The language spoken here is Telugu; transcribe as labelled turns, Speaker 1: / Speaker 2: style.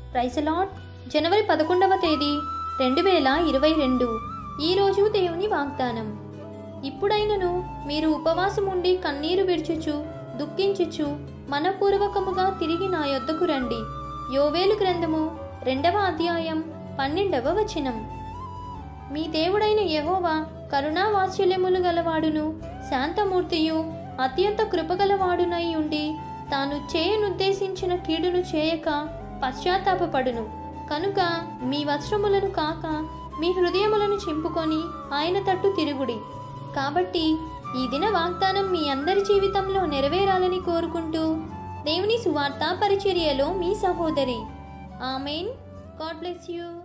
Speaker 1: ప్రైసలాట్ జనవరి పదకొండవ తేదీ రెండు వేల ఇరవై రెండు ఈరోజు దేవుని వాగ్దానం ఇప్పుడైనను మీరు ఉపవాసం ఉండి కన్నీరు విడుచుచు దుఃఖించుచు మనపూర్వకముగా తిరిగి నా యొద్దకు రండి యోవేలు గ్రంథము రెండవ అధ్యాయం పన్నెండవ వచనం మీ దేవుడైన యెహోవా కరుణావాత్సల్యములు గలవాడును శాంతమూర్తియు అత్యంత కృపగలవాడునై ఉండి తాను చేయనుద్దేశించిన కీడును చేయక పశ్చాత్తాపపడును కనుక మీ వస్త్రములను కాక మీ హృదయములను చింపుకొని ఆయన తట్టు తిరుగుడి కాబట్టి ఈ దిన వాగ్దానం మీ అందరి జీవితంలో నెరవేరాలని కోరుకుంటూ దేవుని సువార్త పరిచర్యలో మీ సహోదరి ఆమెన్ గాడ్ బ్లెస్ యూ